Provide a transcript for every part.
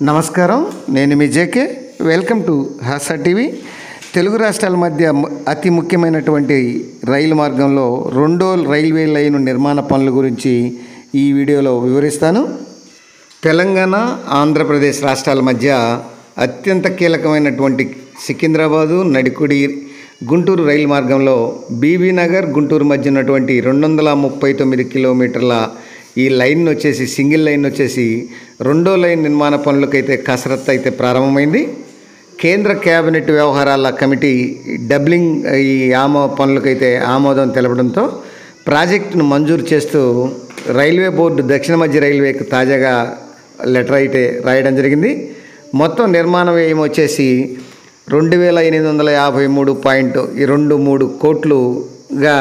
నమస్కారం నేను మీ జేకే వెల్కమ్ టు హాస టీవీ తెలుగు రాష్ట్రాల మధ్య మ- అతి ముఖ్యమైనటువంటి రైలు మార్గంలో రెండో రైల్వే లైన్ నిర్మాణ పనుల గురించి ఈ వీడియోలో వివరిస్తాను తెలంగాణ ఆంధ్రప్రదేశ్ రాష్ట్రాల మధ్య అత్యంత కీలకమైనటువంటి సికింద్రాబాదు నడికుడి గుంటూరు రైలు మార్గంలో బీబీ నగర్ గుంటూరు మధ్య ఉన్నటువంటి రెండు వందల ముప్పై తొమ్మిది కిలోమీటర్ల ఈ లైన్ వచ్చేసి సింగిల్ లైన్ వచ్చేసి రెండో లైన్ నిర్మాణ పనులకైతే కసరత్తు అయితే ప్రారంభమైంది కేంద్ర కేబినెట్ వ్యవహారాల కమిటీ డబ్లింగ్ ఈ ఆమో పనులకైతే ఆమోదం తెలపడంతో ప్రాజెక్టును మంజూరు చేస్తూ రైల్వే బోర్డు దక్షిణ మధ్య రైల్వేకి తాజాగా లెటర్ అయితే రాయడం జరిగింది మొత్తం నిర్మాణ వ్యయం వచ్చేసి రెండు వేల ఎనిమిది వందల యాభై మూడు పాయింట్ రెండు మూడు కోట్లుగా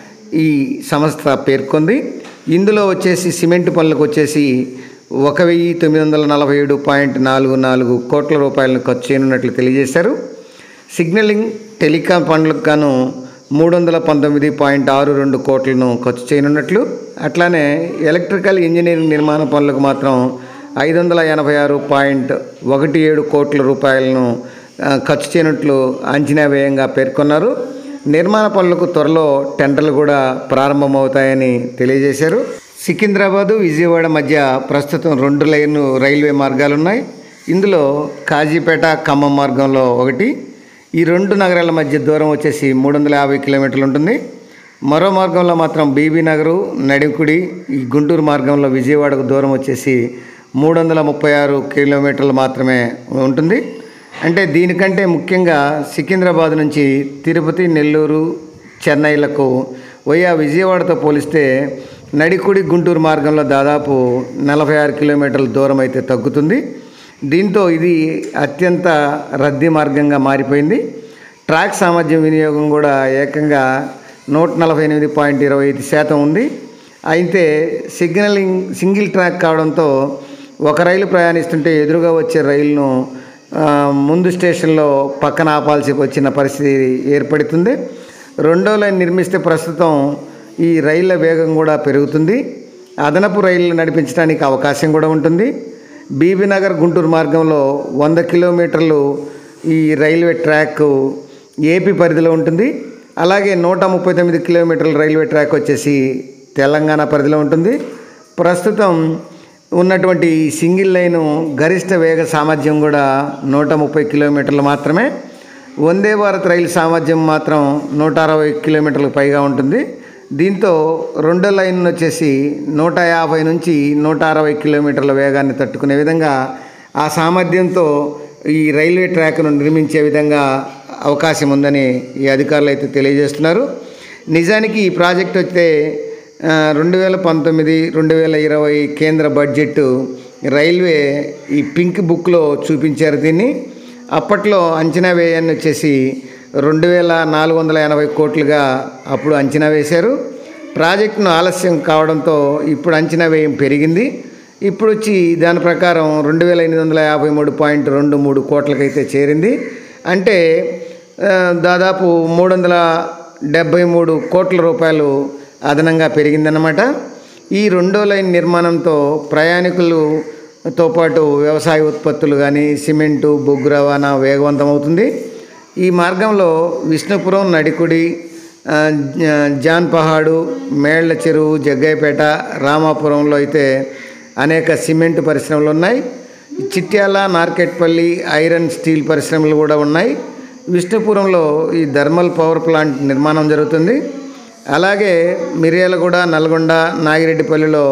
ఈ సంస్థ పేర్కొంది ఇందులో వచ్చేసి సిమెంట్ పనులకు వచ్చేసి ఒక వెయ్యి తొమ్మిది వందల నలభై ఏడు పాయింట్ నాలుగు నాలుగు కోట్ల రూపాయలను ఖర్చు చేయనున్నట్లు తెలియజేశారు సిగ్నలింగ్ టెలికాం పనులకు గాను మూడు వందల పంతొమ్మిది పాయింట్ ఆరు రెండు కోట్లను ఖర్చు చేయనున్నట్లు అట్లానే ఎలక్ట్రికల్ ఇంజనీరింగ్ నిర్మాణ పనులకు మాత్రం ఐదు వందల ఎనభై ఆరు పాయింట్ ఒకటి ఏడు కోట్ల రూపాయలను ఆ, ఖర్చు చేయనట్లు అంచనా వ్యయంగా పేర్కొన్నారు నిర్మాణ పనులకు త్వరలో టెండర్లు కూడా ప్రారంభమవుతాయని తెలియజేశారు సికింద్రాబాదు విజయవాడ మధ్య ప్రస్తుతం రెండు లైన్ రైల్వే మార్గాలు ఉన్నాయి ఇందులో కాజీపేట ఖమ్మం మార్గంలో ఒకటి ఈ రెండు నగరాల మధ్య దూరం వచ్చేసి మూడు వందల యాభై కిలోమీటర్లు ఉంటుంది మరో మార్గంలో మాత్రం బీబీ నగరు నడికుడి ఈ గుంటూరు మార్గంలో విజయవాడకు దూరం వచ్చేసి మూడు వందల ముప్పై ఆరు కిలోమీటర్లు మాత్రమే ఉంటుంది అంటే దీనికంటే ముఖ్యంగా సికింద్రాబాద్ నుంచి తిరుపతి నెల్లూరు చెన్నైలకు వయా విజయవాడతో పోలిస్తే నడికుడి గుంటూరు మార్గంలో దాదాపు నలభై ఆరు కిలోమీటర్ల దూరం అయితే తగ్గుతుంది దీంతో ఇది అత్యంత రద్దీ మార్గంగా మారిపోయింది ట్రాక్ సామర్థ్యం వినియోగం కూడా ఏకంగా నూట నలభై ఎనిమిది పాయింట్ ఇరవై ఐదు శాతం ఉంది అయితే సిగ్నలింగ్ సింగిల్ ట్రాక్ కావడంతో ఒక రైలు ప్రయాణిస్తుంటే ఎదురుగా వచ్చే రైలును ఆ, ముందు స్టేషన్లో పక్కన ఆపాల్సి వచ్చిన పరిస్థితి ఏర్పడుతుంది రెండో లైన్ నిర్మిస్తే ప్రస్తుతం ఈ రైళ్ళ వేగం కూడా పెరుగుతుంది అదనపు రైళ్లు నడిపించడానికి అవకాశం కూడా ఉంటుంది బీబీనగర్ గుంటూరు మార్గంలో వంద కిలోమీటర్లు ఈ రైల్వే ట్రాక్ ఏపీ పరిధిలో ఉంటుంది అలాగే నూట ముప్పై తొమ్మిది కిలోమీటర్ల రైల్వే ట్రాక్ వచ్చేసి తెలంగాణ పరిధిలో ఉంటుంది ప్రస్తుతం ఉన్నటువంటి ఈ సింగిల్ లైను గరిష్ట వేగ సామర్థ్యం కూడా నూట ముప్పై కిలోమీటర్లు మాత్రమే వందే భారత్ రైలు సామర్థ్యం మాత్రం నూట అరవై కిలోమీటర్లకు పైగా ఉంటుంది దీంతో రెండో లైన్ వచ్చేసి నూట యాభై నుంచి నూట అరవై కిలోమీటర్ల వేగాన్ని తట్టుకునే విధంగా ఆ సామర్థ్యంతో ఈ రైల్వే ట్రాక్ను నిర్మించే విధంగా అవకాశం ఉందని ఈ అధికారులు అయితే తెలియజేస్తున్నారు నిజానికి ఈ ప్రాజెక్ట్ వస్తే ఆ, రెండు వేల పంతొమ్మిది రెండు వేల ఇరవై కేంద్ర బడ్జెట్ రైల్వే ఈ పింక్ బుక్లో చూపించారు దీన్ని అప్పట్లో అంచనా వ్యయాన్ని వచ్చేసి రెండు వేల నాలుగు వందల ఎనభై కోట్లుగా అప్పుడు అంచనా వేశారు ప్రాజెక్టును ఆలస్యం కావడంతో ఇప్పుడు అంచనా వ్యయం పెరిగింది ఇప్పుడు వచ్చి దాని ప్రకారం రెండు వేల ఎనిమిది వందల యాభై మూడు పాయింట్ రెండు మూడు కోట్లకైతే చేరింది అంటే ఆ, దాదాపు మూడు వందల డెబ్భై మూడు కోట్ల రూపాయలు అదనంగా పెరిగిందన్నమాట ఈ రెండో లైన్ నిర్మాణంతో ప్రయాణికులతో పాటు వ్యవసాయ ఉత్పత్తులు కానీ సిమెంటు బొగ్గు రవాణా వేగవంతమవుతుంది ఈ మార్గంలో విష్ణుపురం నడికుడి ఆ, జ- జాన్ పహాడు మేళ్ల చెరువు జగ్గయ్యపేట రామాపురంలో అయితే అనేక సిమెంట్ పరిశ్రమలు ఉన్నాయి చిట్యాల నార్కెట్పల్లి ఐరన్ స్టీల్ పరిశ్రమలు కూడా ఉన్నాయి విష్ణుపురంలో ఈ థర్మల్ పవర్ ప్లాంట్ నిర్మాణం జరుగుతుంది అలాగే మిర్యాలగూడ నల్గొండ నాగిరెడ్డిపల్లిలో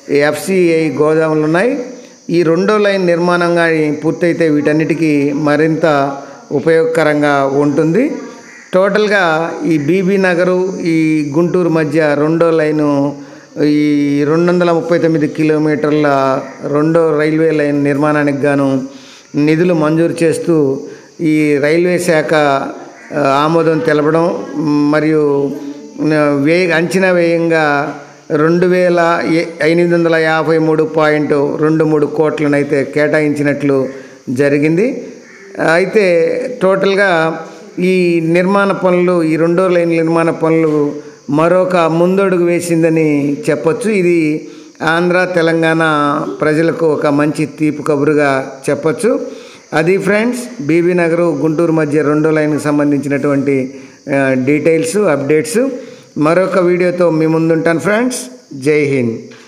ఎఫ్సిఐ గోదాములు ఉన్నాయి ఈ రెండో లైన్ నిర్మాణం కానీ పూర్తయితే వీటన్నిటికీ మరింత ఉపయోగకరంగా ఉంటుంది టోటల్గా ఈ బీబీ నగరు ఈ గుంటూరు మధ్య రెండో లైను ఈ రెండు వందల ముప్పై తొమ్మిది కిలోమీటర్ల రెండో రైల్వే లైన్ నిర్మాణానికి గాను నిధులు మంజూరు చేస్తూ ఈ రైల్వే శాఖ ఆ, ఆమోదం తెలపడం మ్, మరియు న- వే అంచనా వ్యయంగా రెండు వేల ఎ- ఎనిమిది వందల యాభై మూడు పాయింట్ రెండు మూడు కోట్లనైతే కేటాయించినట్లు జరిగింది అయితే టోటల్గా ఈ నిర్మాణ పనులు ఈ రెండో లైన్ నిర్మాణ పనులు మరొక ముందడుగు వేసిందని చెప్పొచ్చు ఇది ఆంధ్ర తెలంగాణ ప్రజలకు ఒక మంచి తీపి కబురుగా చెప్పొచ్చు అది ఫ్రెండ్స్ బీబీ నగరు గుంటూరు మధ్య రెండో లైన్కి సంబంధించినటువంటి ఆ, డీటెయిల్స్ అప్డేట్స్ మరొక వీడియోతో మీ ముందుంటాను ఫ్రెండ్స్ జై హింద్